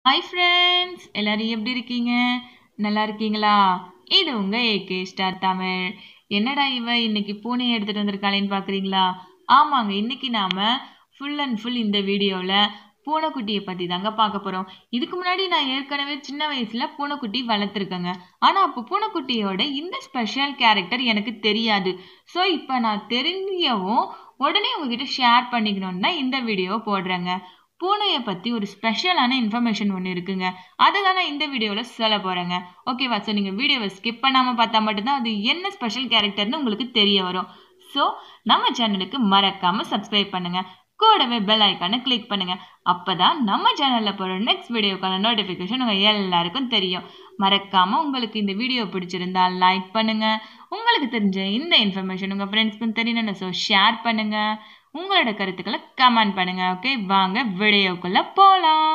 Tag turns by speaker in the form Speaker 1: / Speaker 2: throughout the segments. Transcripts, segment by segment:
Speaker 1: hi friends எல்லாரும் எப்படி இருக்கீங்க நல்லா இருக்கீங்களா இது உங்க ஏகே ஸ்டார் தமிழ் என்னடா இவ இன்னைக்கு பூனையை எடுத்துட்டு வந்திருக்காளேன்னு பார்க்குறீங்களா ஆமாங்க இன்னைக்கு நாம ஃபுல் அண்ட் ஃபுல் இந்த வீடியோவில் பூனைக்குட்டியை பற்றி தாங்க பார்க்க போகிறோம் இதுக்கு முன்னாடி நான் ஏற்கனவே சின்ன வயசில் பூனைக்குட்டி வளர்த்துருக்கேங்க ஆனால் அப்போ பூனைக்குட்டியோட இந்த ஸ்பெஷல் கேரக்டர் எனக்கு தெரியாது ஸோ இப்போ நான் தெரிஞ்சவும் உடனே உங்ககிட்ட ஷேர் பண்ணிக்கணும்னு தான் இந்த வீடியோ போடுறேங்க பூனையை பற்றி ஒரு ஸ்பெஷலான இன்ஃபர்மேஷன் ஒன்று இருக்குங்க அதை தான் நான் இந்த வீடியோவில் சொல்ல போகிறேங்க ஓகேவா ஸோ நீங்கள் வீடியோவை ஸ்கிப் பண்ணாமல் பார்த்தா மட்டும்தான் அது என்ன ஸ்பெஷல் கேரக்டர்னு உங்களுக்கு தெரிய வரும் ஸோ நம்ம சேனலுக்கு மறக்காமல் சப்ஸ்கிரைப் பண்ணுங்கள் கூடவே பெல் ஐக்கானை கிளிக் பண்ணுங்கள் அப்போ தான் நம்ம சேனலில் போகிற நெக்ஸ்ட் வீடியோக்கான நோட்டிஃபிகேஷன் உங்கள் எல்லாருக்கும் தெரியும் மறக்காமல் உங்களுக்கு இந்த வீடியோ பிடிச்சிருந்தா லைக் பண்ணுங்கள் உங்களுக்கு தெரிஞ்ச இந்த இன்ஃபர்மேஷன் உங்கள் ஃப்ரெண்ட்ஸ்க்கும் தெரியணும்னு ஸோ ஷேர் பண்ணுங்கள் உங்களோட கருத்துக்களை கமெண்ட் பண்ணுங்க ஓகே வாங்க வீடியோக்குள்ள போலாம்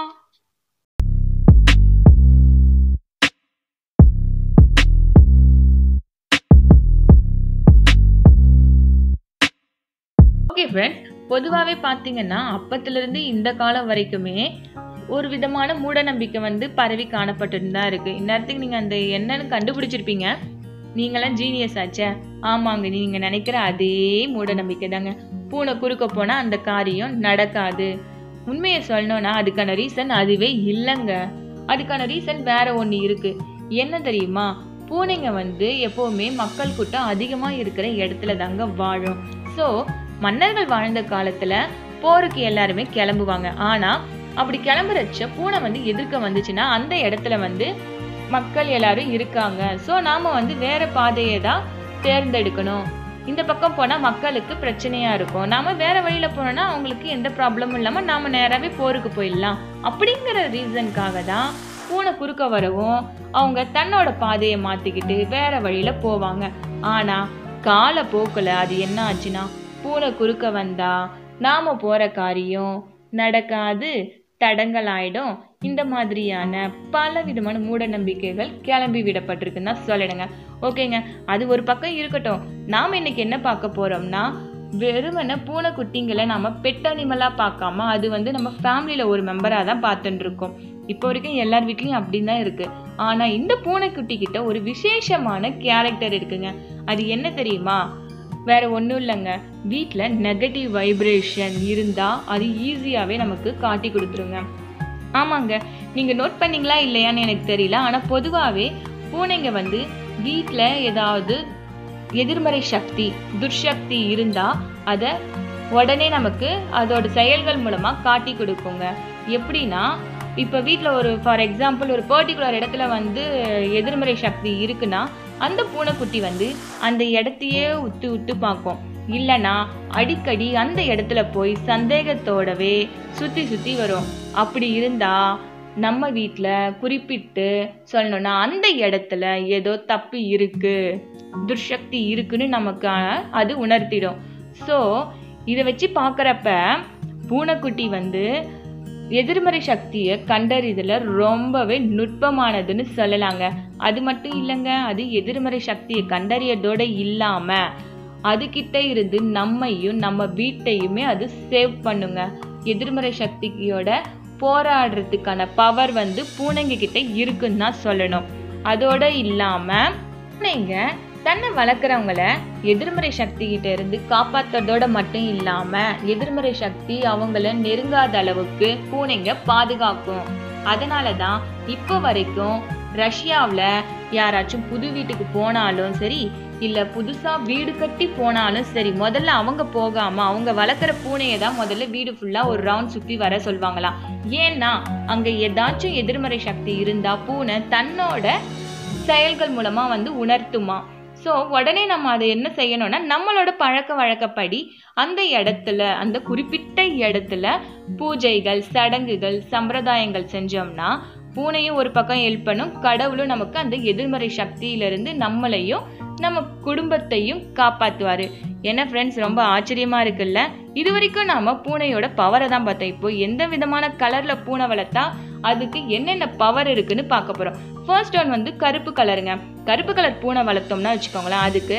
Speaker 1: ஓகே ஃப்ரெண்ட்ஸ் பொதுவாகவே பார்த்தீங்கன்னா அப்பத்திலிருந்து இந்த காலம் வரைக்குமே ஒரு விதமான மூட நம்பிக்கை வந்து பரவி காணப்பட்டு தான் இருக்கு இந்நேரத்துக்கு நீங்கள் அந்த என்னன்னு கண்டுபிடிச்சிருப்பீங்க நீங்களாம் ஜீனியஸ் ஆச்சே ஆமாங்க நீங்கள் நினைக்கிற அதே மூட நம்பிக்கை தாங்க பூனை குறுக்க போனால் அந்த காரியம் நடக்காது உண்மையை சொல்லணும்னா அதுக்கான ரீசன் அதுவே இல்லைங்க அதுக்கான ரீசன் வேற ஒன்று இருக்கு என்ன தெரியுமா பூனைங்க வந்து எப்போவுமே மக்கள் கூட்டம் அதிகமாக இருக்கிற இடத்துல தாங்க வாழும் ஸோ மன்னர்கள் வாழ்ந்த காலத்தில் போருக்கு எல்லாருமே கிளம்புவாங்க ஆனால் அப்படி கிளம்புறச்ச பூனை வந்து எதிர்க்க வந்துச்சுன்னா அந்த இடத்துல வந்து மக்கள் எல்லாரும் இருக்காங்க ஸோ நாம் வந்து வேற பாதையை தான் தேர்ந்தெடுக்கணும் இந்த பக்கம் போனால் மக்களுக்கு பிரச்சனையாக இருக்கும் நாம் வேற வழியில் போனோம்னா அவங்களுக்கு எந்த ப்ராப்ளமும் இல்லாமல் நாம் நேராகவே போருக்கு போயிடலாம் அப்படிங்கிற ரீசனுக்காக தான் பூனை குறுக்க வரவும் அவங்க தன்னோட பாதையை மாற்றிக்கிட்டு வேற வழியில் போவாங்க ஆனால் காலப்போக்கில் அது என்ன ஆச்சுன்னா பூனை குறுக்க வந்தா நாம் போகிற காரியம் நடக்காது தடங்கலாயிடும் இந்த மாதிரியான பல விதமான மூட நம்பிக்கைகள் கிளம்பி விடப்பட்டிருக்குன்னு தான் சொல்லிடுங்க ஓகேங்க அது ஒரு பக்கம் இருக்கட்டும் நாம் இன்னைக்கு என்ன பார்க்க போறோம்னா வெறுமன பூனைக்குட்டிங்களை நாம பெட் அனிமலா பார்க்காம அது வந்து நம்ம ஃபேமிலியில ஒரு மெம்பரா தான் பார்த்துட்டு இருக்கோம் இப்போ வரைக்கும் எல்லார் வீட்லயும் அப்படின்னு தான் இருக்கு ஆனா இந்த பூனைக்குட்டி கிட்ட ஒரு விசேஷமான கேரக்டர் இருக்குங்க அது என்ன தெரியுமா வேற ஒன்றும் இல்லைங்க வீட்டில் நெகட்டிவ் வைப்ரேஷன் இருந்தால் அது ஈஸியாகவே நமக்கு காட்டி கொடுத்துருங்க ஆமாங்க நீங்கள் நோட் பண்ணீங்களா இல்லையான்னு எனக்கு தெரியல ஆனால் பொதுவாகவே பூனைங்க வந்து வீட்டில் ஏதாவது எதிர்மறை சக்தி துர்சக்தி இருந்தால் அதை உடனே நமக்கு அதோட செயல்கள் மூலமாக காட்டி கொடுக்குங்க எப்படின்னா இப்போ வீட்டில் ஒரு ஃபார் எக்ஸாம்பிள் ஒரு பர்டிகுலர் இடத்துல வந்து எதிர்மறை சக்தி இருக்குன்னா அந்த பூனைக்குட்டி வந்து அந்த இடத்தையே உத்து உத்து பார்க்கும் இல்லைன்னா அடிக்கடி அந்த இடத்துல போய் சந்தேகத்தோடவே சுற்றி சுற்றி வரும் அப்படி இருந்தா நம்ம வீட்டில் குறிப்பிட்டு சொல்லணும்னா அந்த இடத்துல ஏதோ தப்பு இருக்கு துர்சக்தி இருக்குன்னு நமக்கு அது உணர்த்திடும் ஸோ இதை வச்சு பார்க்குறப்ப பூனைக்குட்டி வந்து எதிர்மறை சக்தியை கண்டறிதல ரொம்பவே நுட்பமானதுன்னு சொல்லலாங்க அது மட்டும் இல்லைங்க அது எதிர்மறை சக்தியை கண்டறியதோட இல்லாம அதுகிட்ட இருந்து நம்மையும் நம்ம வீட்டையுமே அது சேவ் பண்ணுங்க எதிர்மறை சக்தியோட போராடுறதுக்கான பவர் வந்து பூனைங்க கிட்ட இருக்குன்னு தான் சொல்லணும் அதோட இல்லாம பூனைங்க தன்னை வளர்க்குறவங்கள எதிர்மறை சக்தி கிட்ட இருந்து காப்பாத்துறதோட மட்டும் இல்லாம எதிர்மறை சக்தி அவங்கள நெருங்காத அளவுக்கு பூனைங்க பாதுகாக்கும் அதனால தான் இப்போ வரைக்கும் ரஷ்யாவில் யாராச்சும் புது வீட்டுக்கு போனாலும் சரி இல்லை புதுசாக வீடு கட்டி போனாலும் சரி முதல்ல அவங்க போகாமல் அவங்க வளர்க்குற பூனையை தான் முதல்ல வீடு ஃபுல்லாக ஒரு ரவுண்ட் சுற்றி வர சொல்லுவாங்களாம் ஏன்னா அங்கே ஏதாச்சும் எதிர்மறை சக்தி இருந்தால் பூனை தன்னோட செயல்கள் மூலமாக வந்து உணர்த்துமா ஸோ உடனே நம்ம அதை என்ன செய்யணும்னா நம்மளோட பழக்க வழக்கப்படி அந்த இடத்துல அந்த குறிப்பிட்ட இடத்துல பூஜைகள் சடங்குகள் சம்பிரதாயங்கள் செஞ்சோம்னா பூனையும் ஒரு பக்கம் ஹெல்ப் பண்ணும் கடவுளும் நமக்கு அந்த எதிர்மறை சக்தியிலிருந்து நம்மளையும் நம்ம குடும்பத்தையும் காப்பாற்றுவார் என்ன ஃப்ரெண்ட்ஸ் ரொம்ப ஆச்சரியமாக இருக்குல்ல இது வரைக்கும் நாம் பூனையோட பவரை தான் பார்த்தோம் இப்போ எந்த விதமான கலரில் பூனை வளர்த்தா அதுக்கு என்னென்ன பவர் இருக்குன்னு பார்க்க போகிறோம் ஃபர்ஸ்ட் ஒன் வந்து கருப்பு கலருங்க கருப்பு கலர் பூனை வளர்த்தோம்னா வச்சுக்கோங்களேன் அதுக்கு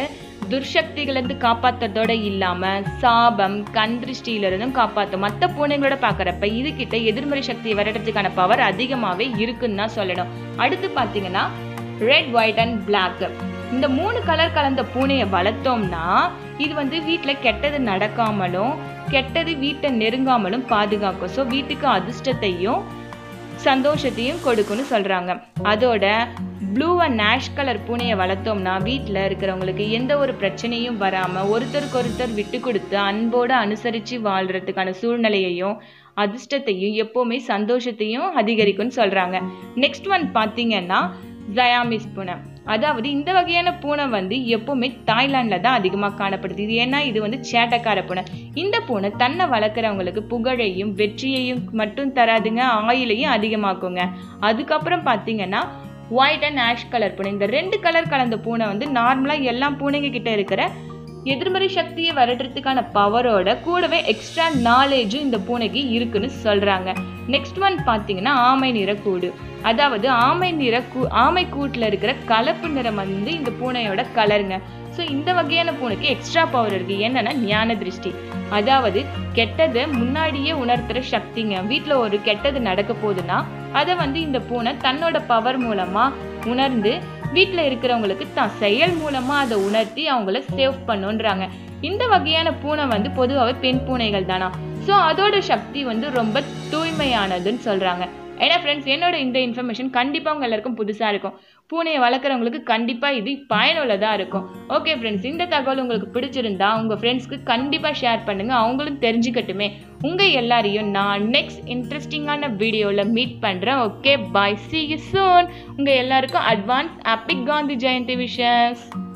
Speaker 1: துர்சக்திகளிருந்து காப்பாத்துறதோட இல்லாம சாபம் கண் திருஷ்டியில இருந்தும் காப்பாத்தும் மற்ற பூனைகளோட பார்க்கறப்ப இது கிட்ட எதிர்மறை சக்தியை விரட்டுறதுக்கான பவர் அதிகமாவே இருக்குன்னு தான் சொல்லணும் அடுத்து பாத்தீங்கன்னா ரெட் ஒயிட் அண்ட் பிளாக் இந்த மூணு கலர் கலந்த பூனையை வளர்த்தோம்னா இது வந்து வீட்டில் கெட்டது நடக்காமலும் கெட்டது வீட்டை நெருங்காமலும் பாதுகாக்கும் ஸோ வீட்டுக்கு அதிர்ஷ்டத்தையும் சந்தோஷத்தையும் கொடுக்கும்னு சொல்றாங்க அதோட ப்ளூ அண்ட் ஆஷ் கலர் பூனையை வளர்த்தோம்னா வீட்டில் இருக்கிறவங்களுக்கு எந்த ஒரு பிரச்சனையும் வராமல் ஒருத்தருக்கு ஒருத்தர் விட்டு கொடுத்து அன்போடு அனுசரித்து வாழ்கிறதுக்கான சூழ்நிலையையும் அதிர்ஷ்டத்தையும் எப்போவுமே சந்தோஷத்தையும் அதிகரிக்கும்னு சொல்கிறாங்க நெக்ஸ்ட் ஒன் பார்த்தீங்கன்னா ஜயாமிஸ் பூனை அதாவது இந்த வகையான பூனை வந்து எப்பவுமே தாய்லாண்டில் தான் அதிகமாக காணப்படுது இது ஏன்னா இது வந்து சேட்டக்கார பூனை இந்த பூனை தன்னை வளர்க்குறவங்களுக்கு புகழையும் வெற்றியையும் மட்டும் தராதுங்க ஆயிலையும் அதிகமாக்குங்க அதுக்கப்புறம் பார்த்தீங்கன்னா ஒயிட் அண்ட் ஆஷ் கலர் பூனை இந்த ரெண்டு கலர் கலந்த பூனை வந்து நார்மலாக எல்லா பூனைங்க கிட்ட இருக்கிற எதிர்மறை சக்தியை வரட்டுறதுக்கான பவரோட கூடவே எக்ஸ்ட்ரா நாலேஜும் இந்த பூனைக்கு இருக்குன்னு சொல்றாங்க நெக்ஸ்ட் ஒன் பார்த்தீங்கன்னா ஆமை நிற கூடு அதாவது ஆமை நிற கூ ஆமை கூட்டில் இருக்கிற கலப்பு நிறம் வந்து இந்த பூனையோட கலருங்க ஸோ இந்த வகையான பூனைக்கு எக்ஸ்ட்ரா பவர் இருக்கு என்னன்னா ஞான திருஷ்டி அதாவது கெட்டதை முன்னாடியே உணர்த்துற சக்திங்க வீட்டில் ஒரு கெட்டது நடக்க போகுதுன்னா அதை வந்து இந்த பூனை தன்னோட பவர் மூலமா உணர்ந்து வீட்டில் இருக்கிறவங்களுக்கு தான் செயல் மூலமா அதை உணர்த்தி அவங்கள சேவ் பண்ணுன்றாங்க இந்த வகையான பூனை வந்து பொதுவாகவே பெண் பூனைகள் தானா ஸோ அதோட சக்தி வந்து ரொம்ப தூய்மையானதுன்னு சொல்றாங்க ஏன்னா ஃப்ரெண்ட்ஸ் என்னோட இந்த இன்ஃபர்மேஷன் கண்டிப்பாக உங்க எல்லாருக்கும் புதுசாக இருக்கும் பூனையை வளர்க்குறவங்களுக்கு கண்டிப்பாக இது பயனுள்ளதாக இருக்கும் ஓகே ஃப்ரெண்ட்ஸ் இந்த தகவல் உங்களுக்கு பிடிச்சிருந்தா உங்கள் ஃப்ரெண்ட்ஸ்க்கு கண்டிப்பாக ஷேர் பண்ணுங்க அவங்களும் தெரிஞ்சுக்கட்டுமே உங்கள் எல்லாரையும் நான் நெக்ஸ்ட் இன்ட்ரெஸ்டிங்கான வீடியோவில் மீட் பண்ணுறேன் okay bye see you soon உங்கள் எல்லாருக்கும் advance happy Gandhi Jayanti wishes